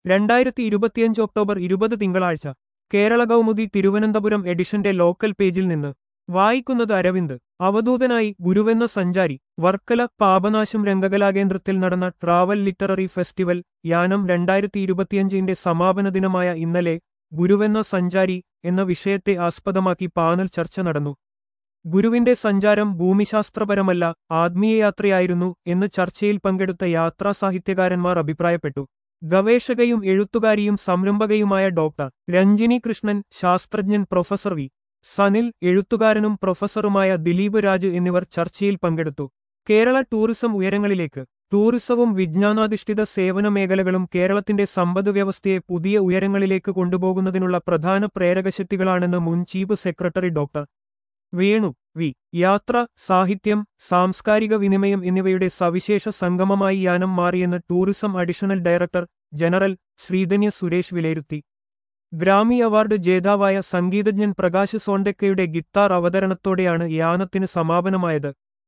രണ്ടായിരത്തി ഇരുപത്തിയഞ്ച് ഒക്ടോബർ ഇരുപത് തിങ്കളാഴ്ച കേരള കൗമുദി തിരുവനന്തപുരം എഡിഷന്റെ ലോക്കൽ പേജിൽ നിന്ന് വായിക്കുന്നത് അരവിന്ദ് അവധൂതനായി ഗുരുവെന്ന സഞ്ചാരി വർക്കല പാപനാശം രംഗകലാകേന്ദ്രത്തിൽ നടന്ന ട്രാവൽ ലിറ്റററി ഫെസ്റ്റിവൽ യാനം രണ്ടായിരത്തി ഇരുപത്തിയഞ്ചിന്റെ സമാപന ദിനമായ ഇന്നലെ ഗുരുവെന്ന സഞ്ചാരി എന്ന വിഷയത്തെ ആസ്പദമാക്കി പാനൽ ചർച്ച നടന്നു ഗുരുവിന്റെ സഞ്ചാരം ഭൂമിശാസ്ത്രപരമല്ല ആത്മീയയാത്രയായിരുന്നു എന്ന് ചർച്ചയിൽ പങ്കെടുത്ത യാത്രാ സാഹിത്യകാരന്മാർ അഭിപ്രായപ്പെട്ടു ഗവേഷകയും എഴുത്തുകാരിയും സംരംഭകയുമായ ഡോക്ടർ രഞ്ജിനി കൃഷ്ണൻ ശാസ്ത്രജ്ഞൻ പ്രൊഫസർ വി സനിൽ എഴുത്തുകാരനും പ്രൊഫസറുമായ ദിലീപ് രാജ് എന്നിവർ ചർച്ചയിൽ പങ്കെടുത്തു കേരള ടൂറിസം ഉയരങ്ങളിലേക്ക് ടൂറിസവും വിജ്ഞാനാധിഷ്ഠിത സേവന മേഖലകളും കേരളത്തിന്റെ സമ്പദ്വ്യവസ്ഥയെ പുതിയ ഉയരങ്ങളിലേക്ക് കൊണ്ടുപോകുന്നതിനുള്ള പ്രധാന പ്രേരകശക്തികളാണെന്ന് മുൻ chief secretary doctor Venu V യാത്ര സാഹിത്യം സാംസ്കാരിക വിനിമയം എന്നിവയുടെ സവിശേഷ സംഗമമായി യാനം മാറിയെന്ന് tourism additional director general Sreedhanya Suresh വിലയിരുത്തി ഗ്രാമി അവാർഡ് ജേതാവായ സംഗീതജ്ഞൻ പ്രകാശ് സോണ്ടക്കയുടെ ഗിത്താർ അവതരണത്തോടെയാണ് യാനത്തിന് സമാപനമായത്